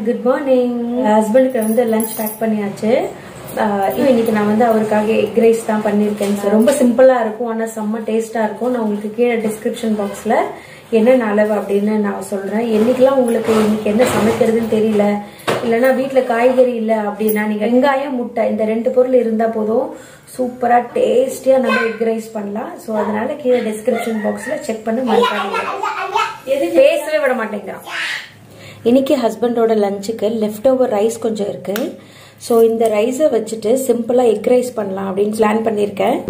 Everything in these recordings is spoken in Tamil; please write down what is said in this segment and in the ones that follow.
குட் மார்னிங் ஹஸ்பண்டுக்கு வந்து லஞ்ச் பேக் பண்ணியாச்சு ஆஹ் இன்னைக்கு நான் வந்து அவருக்காக எக் ரைஸ் தான் பண்ணியிருக்கேன் சார் ரொம்ப சிம்பிளா இருக்கும் ஆனால் செம்ம டேஸ்டா இருக்கும் நான் உங்களுக்கு கீழே டிஸ்கிரிப்ஷன் பாக்ஸ்ல என்னென்ன அளவு அப்படின்னு நான் சொல்றேன் என்னைக்கெல்லாம் உங்களுக்கு இன்னைக்கு என்ன சமைக்கிறதுன்னு தெரியல இல்லைன்னா வீட்டில் காய்கறி இல்லை அப்படின்னா நீங்க வெங்காயம் முட்டை இந்த ரெண்டு பொருள் இருந்தா போதும் சூப்பரா டேஸ்டியா நம்ம எக் ரைஸ் பண்ணலாம் ஸோ அதனால கீழே டிஸ்கிரிப்ஷன் பாக்ஸ்ல செக் பண்ணி மறக்காதீங்க எது பேசவே விட மாட்டேங்கிறான் இன்னைக்கு ஹஸ்பண்டோட லஞ்சுக்கு லெஃப்ட் ஓவர் ரைஸ் கொஞ்சம் இருக்கு ஸோ இந்த ரைஸை வச்சுட்டு சிம்பிளாக எக் ரைஸ் பண்ணலாம் அப்படின்னு பிளான் பண்ணியிருக்கேன்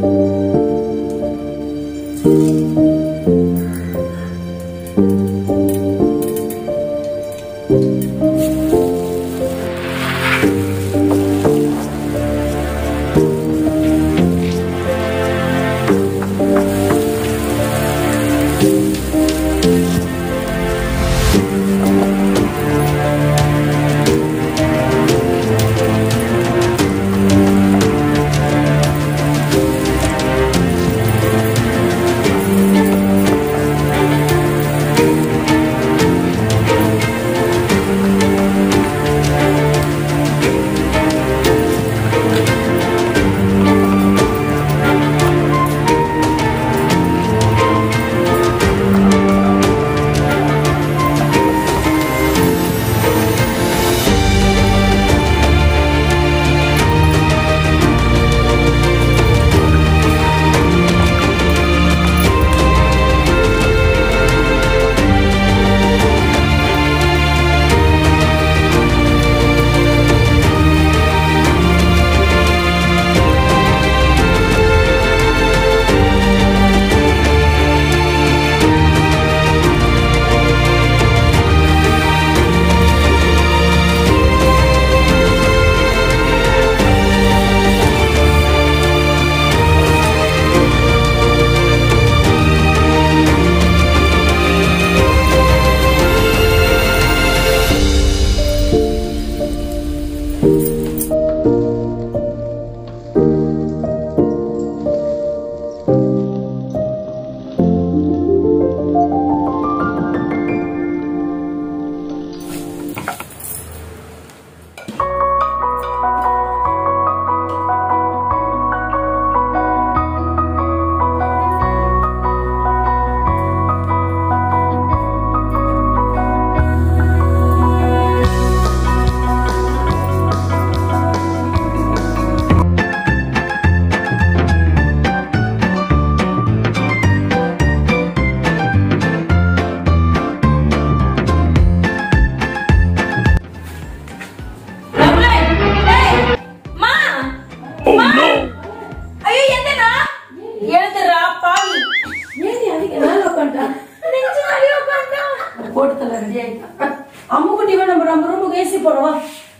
போட்டுல ரெடி ஆயிட்டான் அம்முக்குட்டி வேணும் நம்ம நம்ம ரூமுக்கு ஏசி போடுவா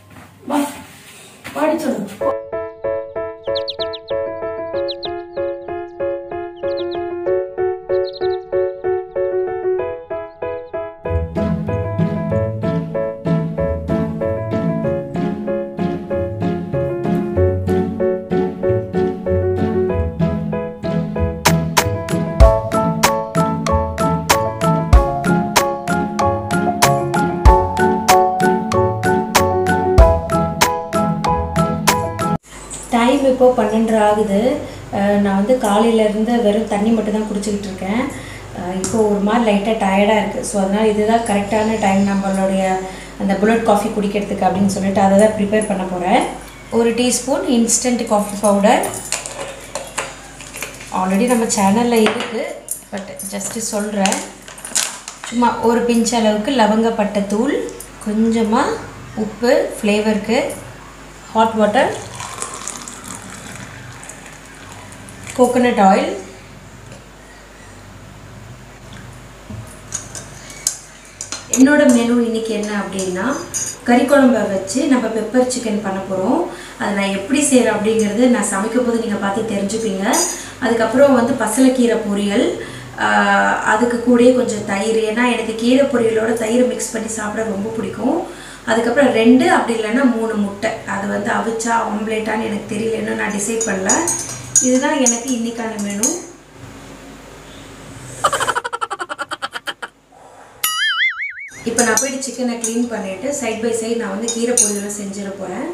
வா பாடி சொல்லு டைம் இப்போ பன்னெண்டரை ஆகுது அஹ் நான் வந்து காலையிலேருந்து வெறும் தண்ணி மட்டும் தான் குடிச்சிக்கிட்டு இருக்கேன் அஹ் இப்போ ஒரு மாதிரி லைட்டாக டயர்டாக இருக்குது ஸோ அதனால் இதுதான் கரெக்டான டைம் நம்மளுடைய அந்த புல்லட் காஃபி குடிக்கிறதுக்கு அப்படின்னு சொல்லிட்டு அதை தான் ப்ரிப்பேர் பண்ண போகிறேன் ஒரு teaspoon instant coffee powder already நம்ம சேனலில் இருக்குது பட் ஜஸ்ட்டு சொல்கிறேன் சும்மா ஒரு பிஞ்ச் அளவுக்கு லவங்கப்பட்டை தூள் கொஞ்சமாக உப்பு ஃப்ளேவருக்கு ஹாட் வாட்டர் கோகோனட் ஆயில் என்னோட மெனு இன்னைக்கு என்ன அப்படின்னா கறி குழம்ப வச்சு நம்ம பெப்பர் சிக்கன் பண்ண போகிறோம் அதை நான் எப்படி செய்கிறேன் அப்படிங்கிறது நான் சமைக்கும் போது நீங்கள் பார்த்து தெரிஞ்சுப்பீங்க அதுக்கப்புறம் வந்து பசலைக்கீரை பொரியல் ஆஹ் அதுக்கு கூடயே கொஞ்சம் தயிர் ஏன்னா எனக்கு கீரை பொரியலோட தயிர் மிக்ஸ் பண்ணி சாப்பிட ரொம்ப பிடிக்கும் அதுக்கப்புறம் ரெண்டு அப்படி இல்லைன்னா மூணு முட்டை அது வந்து அவிச்சா ஆம்லேட்டான்னு எனக்கு தெரியல இன்னும் நான் டிசைட் பண்ணல இதுதான் எனக்கு இன்னைக்கான மெனு இப்போ நான் போயிட்டு சிக்கனை க்ளீன் பண்ணிட்டு சைட் பை சைடு நான் வந்து கீரை பொரியலாம் செஞ்சிட போகிறேன்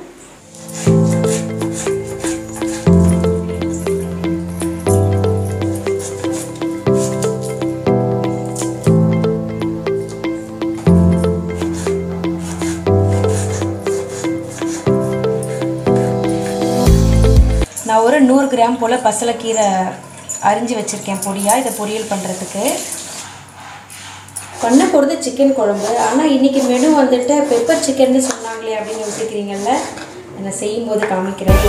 நான் ஒரு நூறு கிராம் போல் பசலைக்கீரை அரிஞ்சு வச்சுருக்கேன் பொடியாக இதை பொரியல் பண்ணுறதுக்கு பண்ண போகிறது சிக்கன் குழம்பு ஆனால் இன்றைக்கி மெனு வந்துட்டு பெப்பர் சிக்கன்னு சொன்னாங்களே அப்படின்னு யோசிக்கிறீங்கல்ல நான் செய்யும்போது காமிக்கிறேன்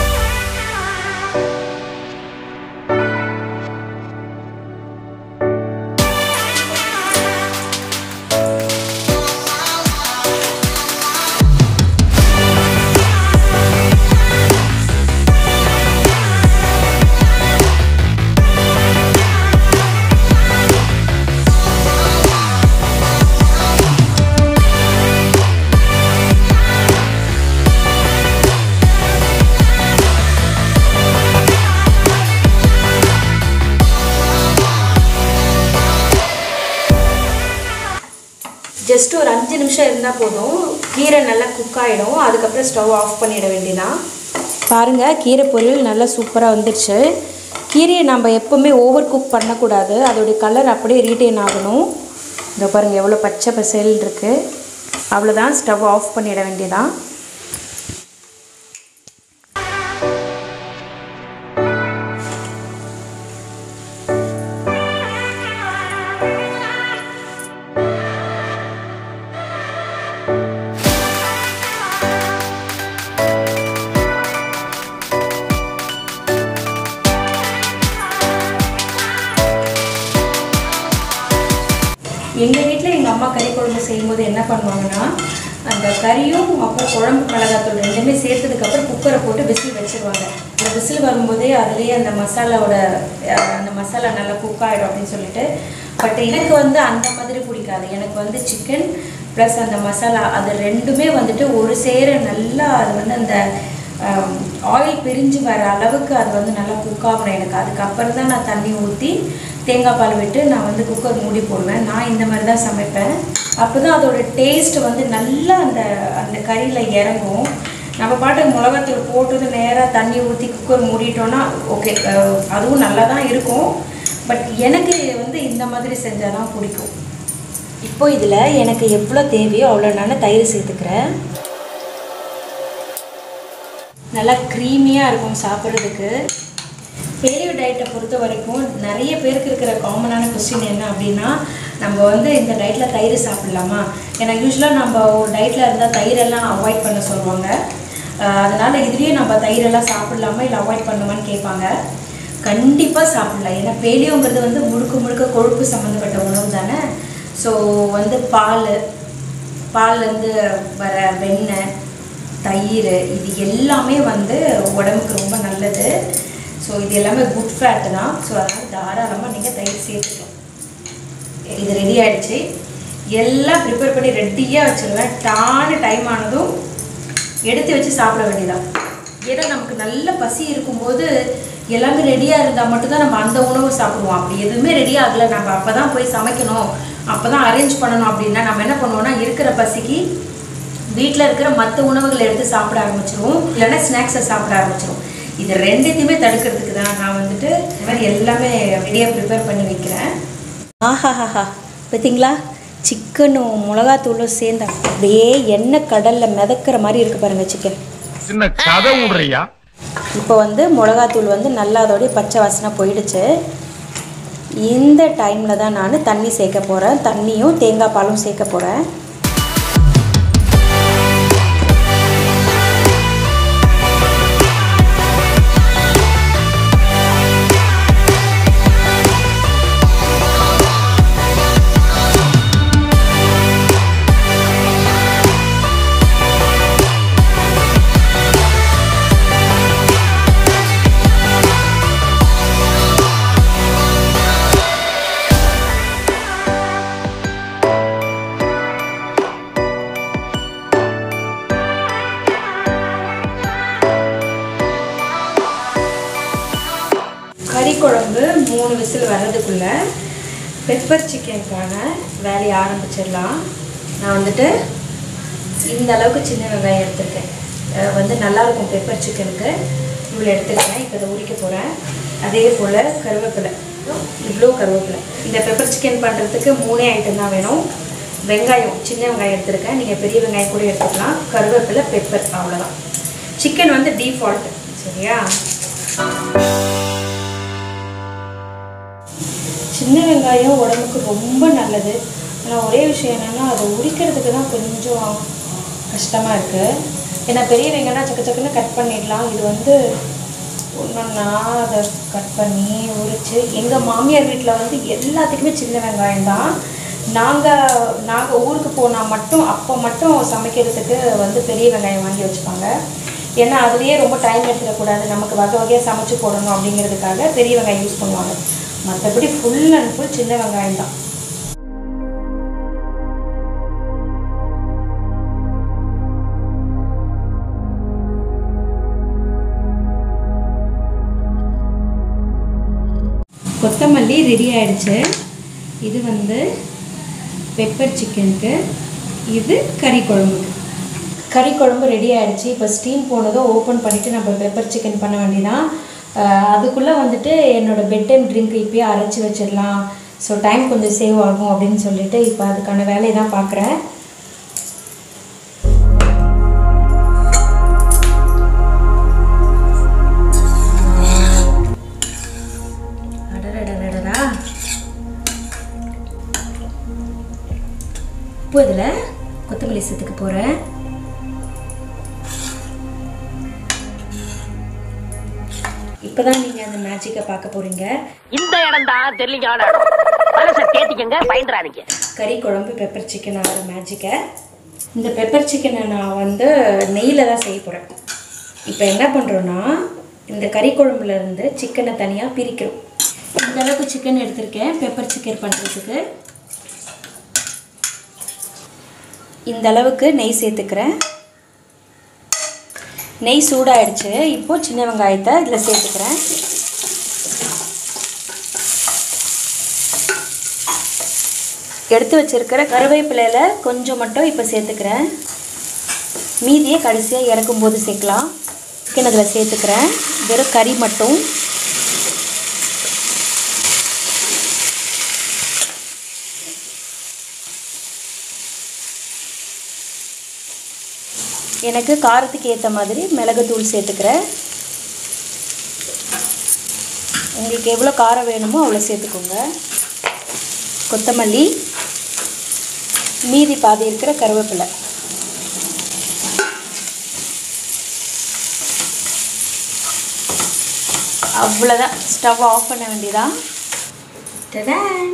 ஜஸ்ட் ஒரு அஞ்சு நிமிஷம் இருந்தால் போதும் கீரை நல்லா குக் ஆகிடும் அதுக்கப்புறம் ஸ்டவ் ஆஃப் பண்ணிட வேண்டியதான் பாருங்கள் கீரை பொரியல் நல்லா சூப்பராக வந்துடுச்சு கீரையை நம்ம எப்போவுமே ஓவர் குக் பண்ணக்கூடாது அதோடைய கலர் அப்படியே ரீட்டைன் ஆகணும் இந்த பாருங்கள் எவ்வளோ பச்சை பசேல் இருக்குது அவ்வளோதான் ஸ்டவ் ஆஃப் பண்ணிட வேண்டியதான் எங்கள் வீட்டில் எங்கள் அம்மா கறி குழம்பு செய்யும்போது என்ன பண்ணுவாங்கன்னா அந்த கறியும் அப்புறம் குழம்பு மிளகாத்தூள் ரெண்டுமே சேர்த்ததுக்கப்புறம் குக்கரை போட்டு விசில் வச்சிருவாங்க அந்த விசில் வரும்போதே அதுலேயே அந்த மசாலாவோட அஹ், அந்த மசாலா நல்லா குக் ஆகிடும் அப்படின்னு சொல்லிட்டு பட் எனக்கு வந்து அந்த மாதிரி பிடிக்காது எனக்கு வந்து சிக்கன் ப்ளஸ் அந்த மசாலா அது ரெண்டுமே வந்துட்டு ஒரு சேர நல்லா அது வந்து அந்த ஆயில் பிரிஞ்சு வர அளவுக்கு அது வந்து நல்லா குக் ஆகணும் எனக்கு அதுக்கப்புறம் தான் நான் தண்ணி ஊற்றி தேங்காய் பால் விட்டு நான் வந்து குக்கர் மூடி போடுவேன் நான் இந்த மாதிரி தான் சமைப்பேன் அப்போ தான் அதோட டேஸ்ட் வந்து நல்லா அந்த அந்த கறியில் இறங்கும் நம்ம பாட்டுக்கு மிளகாத்தூள் போட்டது நேராக தண்ணி ஊற்றி குக்கர் மூடிட்டோன்னா ஓகே அதுவும் நல்லா தான் இருக்கும் பட் எனக்கு வந்து இந்த மாதிரி செஞ்சால் தான் பிடிக்கும் இப்போ இதில் எனக்கு எவ்வளோ தேவையோ அவ்வளோ நான் தயிர் சேர்த்துக்கிறேன் நல்லா க்ரீமியாக இருக்கும் சாப்பிட்றதுக்கு பேலியோ டயட்டை பொறுத்த வரைக்கும் நிறைய பேருக்கு இருக்கிற காமனான கொஸ்டின் என்ன அப்படின்னா நம்ம வந்து இந்த டயட்டில் தயிர் சாப்பிட்லாமா ஏன்னா யூஸ்வலாக நம்ம ஒரு டயட்டில் இருந்தால் தயிரெல்லாம் அவாய்ட் பண்ண சொல்லுவாங்க ஆஹ் அதனால இதுலேயே நம்ம தயிரெல்லாம் சாப்பிட்லாமா இல்லை அவாய்ட் பண்ணுமான்னு கேட்பாங்க கண்டிப்பாக சாப்பிடலாம் ஏன்னா பேலியோங்கிறது வந்து முழுக்க முழுக்க கொழுப்பு சம்மந்தப்பட்ட உணவு தானே ஸோ வந்து பால் பால்லேருந்து வர வெண்ணெய் தயிர் இது எல்லாமே வந்து உடம்புக்கு ரொம்ப நல்லது ஸோ இது எல்லாமே குட் ஃபேட் தான் ஸோ அதனால் தாராளமாக நீங்கள் தயிர் சேர்த்துக்கலாம் இது ரெடி ஆயிடுச்சு எல்லாம் ப்ரிப்பேர் பண்ணி ரெடியாக வச்சிருவேன் டான டைம் ஆனதும் எடுத்து வச்சு சாப்பிட வேண்டியதான் ஏன்னா நமக்கு நல்ல பசி இருக்கும்போது எல்லாமே ரெடியாக இருந்தால் மட்டும்தான் நம்ம அந்த உணவு சாப்பிடுவோம் அப்படி எதுவுமே ரெடி ஆகலை நம்ம அப்போ தான் போய் சமைக்கணும் அப்போ தான் அரேஞ்ச் பண்ணணும் அப்படின்னா நம்ம என்ன பண்ணுவோம்னா இருக்கிற பசிக்கு வீட்டில் இருக்கிற மற்ற உணவுகளை எடுத்து சாப்பிட ஆரம்பிச்சிருவோம் இல்லைன்னா ஸ்நாக்ஸை சாப்பிட ஆரம்பிச்சிருவோம் இது ரெண்டுத்தையுமே தடுக்கிறதுக்கு தான் நான் வந்துட்டு இந்த மாதிரி எல்லாமே ரெடியாக ப்ரிப்பேர் பண்ணி வைக்கிறேன் ஆஹாஹாஹா பார்த்தீங்களா சிக்கனும் மிளகாத்தூளும் சேர்ந்து அப்படியே எண்ணெய் கடலில் மிதக்கிற மாதிரி இருக்கு பாருங்க சிக்கன் சின்ன கதை விடுறியா இப்போ வந்து மிளகாத்தூள் வந்து நல்லா அதோடைய பச்சை வாசனை போயிடுச்சு இந்த டைமில் தான் நான் தண்ணி சேர்க்க போகிறேன் தண்ணியும் தேங்காய் பாலும் சேர்க்க போகிறேன் கறி குழம்பு மூணு விசில் வர்றதுக்குள்ள பெப்பர் சிக்கனுக்கான வேலையை ஆரம்பிச்சிடலாம் நான் வந்துட்டு இந்த அளவுக்கு சின்ன வெங்காயம் எடுத்திருக்கேன் அஹ் வந்து நல்லாயிருக்கும் பெப்பர் சிக்கனுக்கு இவ்வளோ எடுத்துருக்கேன் இப்போ இதை உரிக்க போகிறேன் அதே போல் கருவேப்பிலை இவ்வளோ கருவேப்பிலை இந்த பெப்பர் சிக்கன் பண்ணுறதுக்கு மூணே ஐட்டம் தான் வேணும் வெங்காயம் சின்ன வெங்காயம் எடுத்திருக்கேன் நீங்கள் பெரிய வெங்காயம் கூட எடுத்துக்கலாம் கருவேப்பிலை பெப்பர் அவ்வளோதான் சிக்கன் வந்து டீஃபால்ட் சரியா சின்ன வெங்காயம் உடம்புக்கு ரொம்ப நல்லது ஆனால் ஒரே விஷயம் என்னென்னா அதை உரிக்கிறதுக்கு தான் கொஞ்சம் கஷ்டமாக இருக்குது ஏன்னா பெரிய வெங்காயம் சக்க சக்குன்னு கட் பண்ணிடலாம் இது வந்து ஒன்றொன்னா அதை கட் பண்ணி உரித்து எங்கள் மாமியார் வீட்டில் வந்து எல்லாத்துக்குமே சின்ன வெங்காயம் தான் நாங்கள் நாங்கள் ஊருக்கு போனால் மட்டும் அப்போ மட்டும் சமைக்கிறதுக்கு வந்து பெரிய வெங்காயம் வாங்கி வச்சுப்பாங்க ஏன்னா அதுலேயே ரொம்ப டைம் எடுத்துடக்கூடாது நமக்கு வகை வகையாக சமைச்சு போடணும் அப்படிங்கிறதுக்காக பெரிய வெங்காயம் யூஸ் பண்ணுவாங்க மற்றபடி ஃபுல் அண்ட் ஃபுல் சின்ன வெங்காயம் தான் கொத்தமல்லி ரெடி ஆயிடுச்சு இது வந்து பெப்பர் சிக்கனுக்கு இது கறி குழம்புக்கு கறி குழம்பு ரெடி ஆயிடுச்சு இப்போ ஸ்டீம் போனதும் ஓப்பன் பண்ணிவிட்டு நம்ம பெப்பர் சிக்கன் பண்ண வேண்டியதான் அதுக்குள்ளே வந்துட்டு என்னோட பெட் டைம் ட்ரிங்க் இப்போயே அரைச்சி வச்சிடலாம் ஸோ டைம் கொஞ்சம் சேவ் ஆகும் அப்படின்னு சொல்லிட்டு இப்போ அதுக்கான வேலையை தான் பார்க்குறேன் அடடடடடா இப்போ இதில் கொத்தமல்லி சேர்த்துக்க போகிறேன் இப்போ தான் நீங்கள் அந்த மேஜிக்கை பார்க்க போகிறீங்க இந்த இடம் தான் தெரியலீங்க மனசை தேத்திக்கங்க பயந்துறாதீங்க கறி குழம்பு பெப்பர் சிக்கன் ஆகிற மேஜிக்கை இந்த பெப்பர் சிக்கனை நான் வந்து நெய்யில் தான் செய்ய போகிறேன் இப்போ என்ன பண்ணுறோன்னா இந்த கறி குழம்புல இருந்து சிக்கனை தனியாக பிரிக்கிறோம் இந்த அளவுக்கு சிக்கன் எடுத்திருக்கேன் பெப்பர் சிக்கன் பண்ணுறதுக்கு இந்த அளவுக்கு நெய் சேர்த்துக்கிறேன் நெய் சூடாயிடுச்சு இப்போது சின்ன வெங்காயத்தை இதில் சேர்த்துக்கிறேன் எடுத்து வச்சிருக்கிற கருவேப்பிலையில் கொஞ்சம் மட்டும் இப்போ சேர்த்துக்கிறேன் மீதியை கடைசியாக இறக்கும்போது சேர்க்கலாம் சிக்கன் அதில் சேர்த்துக்கிறேன் வெறும் கறி மட்டும் எனக்கு காரத்துக்கு ஏற்ற மாதிரி மிளகுத்தூள் சேர்த்துக்கிறேன் உங்களுக்கு எவ்வளோ காரம் வேணுமோ அவ்வளோ சேர்த்துக்கோங்க கொத்தமல்லி மீதி பாதி இருக்கிற கருவேப்பிலை அவ்வளோதான் ஸ்டவ் ஆஃப் பண்ண வேண்டியதான் டடான்.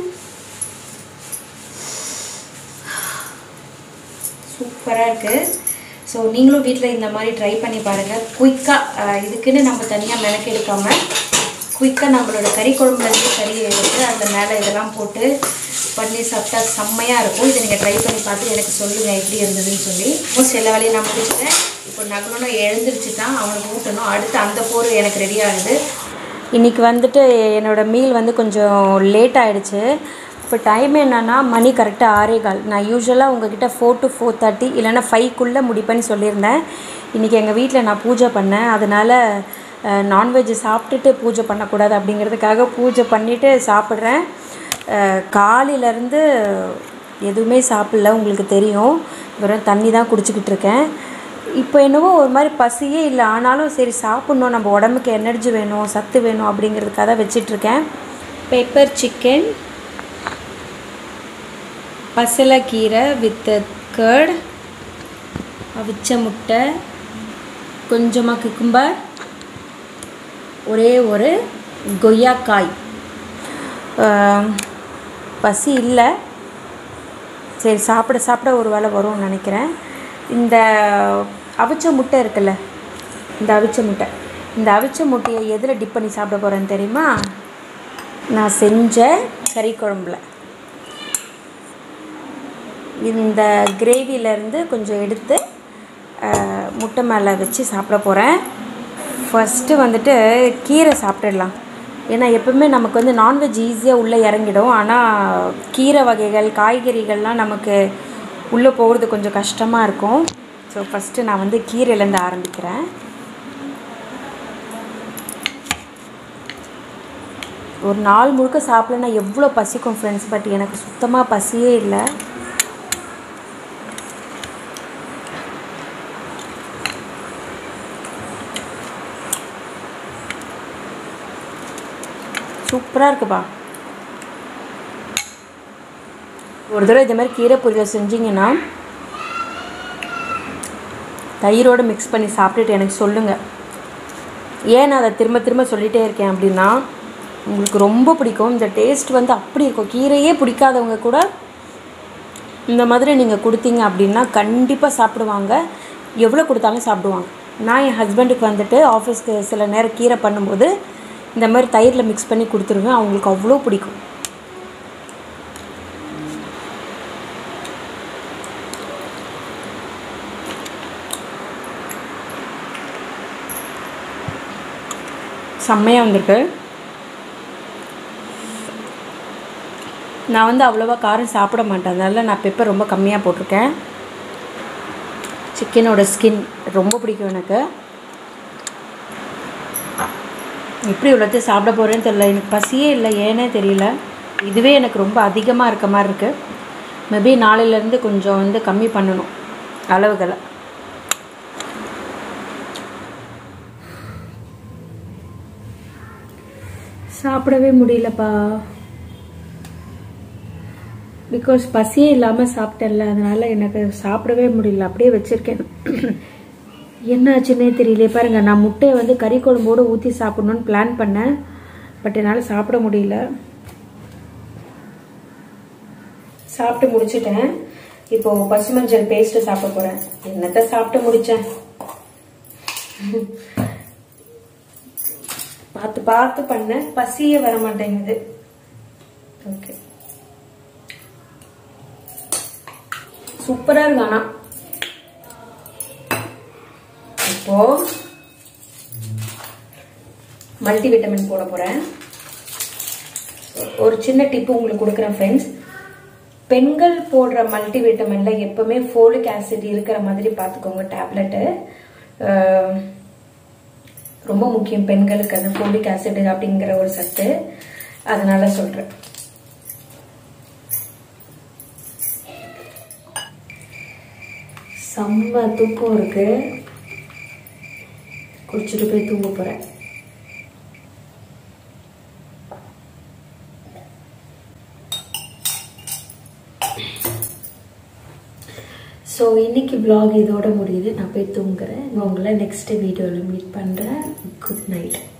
சூப்பராக இருக்குது ஸோ நீங்களும் வீட்டில் இந்த மாதிரி ட்ரை பண்ணி பாருங்கள் குயிக்காக இதுக்குன்னு நம்ம தனியாக மெனக்கு எடுக்காமல் குயிக்காக நம்மளோட கறி குழம்புலேருந்து கறி எடுத்து அந்த மேலே இதெல்லாம் போட்டு பண்ணி சாப்பிட்டா செம்மையாக இருக்கும் இதை நீங்கள் ட்ரை பண்ணி பார்த்து எனக்கு சொல்லுங்கள் எப்படி இருந்ததுன்னு சொல்லி மோஸ்ட் எல்லா வேலையும் நான் முடிச்சுட்டேன் இப்போ நகலனும் எழுந்திரிச்சு தான் அவனுக்கு ஊட்டணும் அடுத்து அந்த போர் எனக்கு ரெடி ஆகுது இன்றைக்கி வந்துட்டு என்னோடய மீல் வந்து கொஞ்சம் லேட் ஆகிடுச்சு இப்போ டைம் என்னன்னா மணி கரெக்டாக ஆறே கால் நான் யூஸ்வலாக உங்ககிட்ட ஃபோர் டு ஃபோர் தேர்ட்டி இல்லைன்னா ஃபைவ்க்குள்ளே முடிப்பேன்னு சொல்லியிருந்தேன் இன்றைக்கி எங்கள் வீட்டில் நான் பூஜை பண்ணேன் அதனால் நான்வெஜ் சாப்பிட்டுட்டு பூஜை பண்ணக்கூடாது அப்படிங்கிறதுக்காக பூஜை பண்ணிவிட்டு சாப்பிட்றேன் காலையிலேருந்து எதுவுமே சாப்பிடல உங்களுக்கு தெரியும் வெறும் தண்ணி தான் குடிச்சிக்கிட்டு இருக்கேன் இப்போ என்னவோ ஒரு மாதிரி பசியே இல்லை ஆனாலும் சரி சாப்பிட்ணும் நம்ம உடம்புக்கு எனர்ஜி வேணும் சத்து வேணும் அப்படிங்கிறதுக்காக தான் வச்சிட்ருக்கேன் பெப்பர் சிக்கன் பசலைக்கீரை வித் கர்ட் அவிச்ச முட்டை கொஞ்சமாக குக்கும்பர் ஒரே ஒரு கொய்யாக்காய் ஆம், பசி இல்லை சரி சாப்பிட சாப்பிட ஒரு வேளை வரும்னு நினைக்கிறேன் இந்த அவிச்ச முட்டை இருக்குல்ல இந்த அவிச்ச முட்டை இந்த அவிச்ச முட்டையை எதில் டிப் பண்ணி சாப்பிட போகிறேன்னு தெரியுமா நான் செஞ்ச கறி குழம்புல இந்த கிரேவிலேருந்து கொஞ்சம் எடுத்து அஹ், முட்டை மேலே வச்சு சாப்பிட போகிறேன் ஃபஸ்ட்டு வந்துட்டு கீரை சாப்பிட்டுடலாம் ஏன்னா எப்பவுமே நமக்கு வந்து நான்வெஜ் ஈஸியாக உள்ளே இறங்கிடும் ஆனால் கீரை வகைகள் காய்கறிகள்லாம் நமக்கு உள்ளே போகிறது கொஞ்சம் கஷ்டமாக இருக்கும் ஸோ ஃபஸ்ட்டு நான் வந்து கீரையிலேருந்து ஆரம்பிக்கிறேன் ஒரு நாள் முழுக்க சாப்பிடலன்னா எவ்வளோ பசிக்கும் ஃப்ரெண்ட்ஸ் பட் எனக்கு சுத்தமாக பசியே இல்லை சூப்பராக இருக்குப்பா ஒரு தடவை இந்த மாதிரி கீரை பொரியல் செஞ்சீங்கன்னா தயிரோடு மிக்ஸ் பண்ணி சாப்பிட்டுட்டு எனக்கு சொல்லுங்கள் ஏன் நான் அதை திரும்ப திரும்ப சொல்லிகிட்டே இருக்கேன் அப்படின்னா உங்களுக்கு ரொம்ப பிடிக்கும் இந்த டேஸ்ட் வந்து அப்படி இருக்கும் கீரையே பிடிக்காதவங்க கூட இந்த மாதிரி நீங்கள் கொடுத்தீங்க அப்படின்னா கண்டிப்பாக சாப்பிடுவாங்க எவ்வளோ கொடுத்தாலும் சாப்பிடுவாங்க நான் என் ஹஸ்பண்டுக்கு வந்துட்டு ஆஃபீஸ்க்கு சில நேரம் கீரை பண்ணும்போது இந்த மாதிரி தயிரில் மிக்ஸ் பண்ணி கொடுத்துருவேன் அவங்களுக்கு அவ்வளோ பிடிக்கும் செம்மையாக வந்திருக்கு நான் வந்து அவ்வளோவா காரம் சாப்பிட மாட்டேன் அதனால நான் பெப்பர் ரொம்ப கம்மியாக போட்டிருக்கேன் சிக்கனோட ஸ்கின் ரொம்ப பிடிக்கும் எனக்கு எப்படி இவ்வளோத்தையும் சாப்பிட போகிறேன்னு தெரியல எனக்கு பசியே இல்லை ஏனே தெரியல இதுவே எனக்கு ரொம்ப அதிகமாக இருக்க மாதிரி இருக்குது மேபி நாளையிலேருந்து கொஞ்சம் வந்து கம்மி பண்ணணும் அளவுகளை சாப்பிடவே முடியலப்பா பிகாஸ் பசியே இல்லாமல் சாப்பிட்டேன்ல அதனால எனக்கு சாப்பிடவே முடியல அப்படியே வச்சிருக்கேன் என்னாச்சுன்னே தெரியல பாருங்க நான் முட்டையை வந்து கறி குழம்போடு ஊற்றி சாப்பிடணும்னு பிளான் பண்ணேன் பட் என்னால் சாப்பிட முடியல சாப்பிட்டு முடிச்சிட்டேன் இப்போ பசுமஞ்சள் பேஸ்ட் சாப்பிட போறேன் என்னத்த சாப்பிட்டு முடிச்சேன் பார்த்து பார்த்து பண்ண பசியே வர மாட்டேங்குது ஓகே சூப்பரா இருக்கு ஆனா இப்போ மல்டி விட்டமின் போட போறேன் ஒரு சின்ன டிப்பு உங்களுக்கு கொடுக்குறேன் ஃப்ரெண்ட்ஸ் பெண்கள் போடுற மல்டி விட்டமின்ல எப்பவுமே ஃபோலிக் ஆசிட் இருக்கிற மாதிரி பார்த்துக்கோங்க டேப்லெட்டு ரொம்ப முக்கியம் பெண்களுக்கு அந்த ஃபோலிக் ஆசிட் அப்படிங்கிற ஒரு சத்து அதனால சொல்றேன் செம்ம தூக்கம் இருக்கு குளிச்சுட்டு போய் தூங்க போறேன் ஸோ இன்னைக்கு vlog இதோட முடியுது நான் போய் தூங்குறேன் உங்களை நெக்ஸ்ட் வீடியோவில் மீட் பண்ணுறேன் குட் நைட்